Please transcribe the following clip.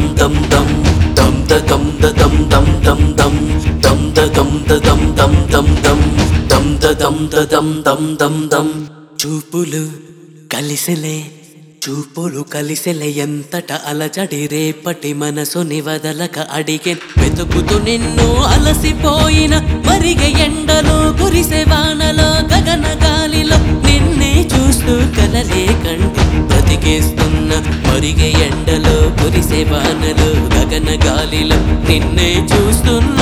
దం దం దం దం ద దం ద దం దం దం దం దం ద దం ద దం దం దం దం దం ద దం ద దం దం దం దం చూపులు కలిసిలే చూపులు కలిసిలే ఎంతట అలజడి రేపటి మనసుని వదలక అడిగే వెతుకుతూ నిన్ను అలసిపోయిన మరిగె ఎండలో కురిసే వానలో గగన గాలిలో నిన్నే చూస్తూ కలలే కంటి బ్రతికేస్తున్న మరిగె ఎండలో కురిసే వానలో గగన గాలిలో నిన్నే చూస్తున్నా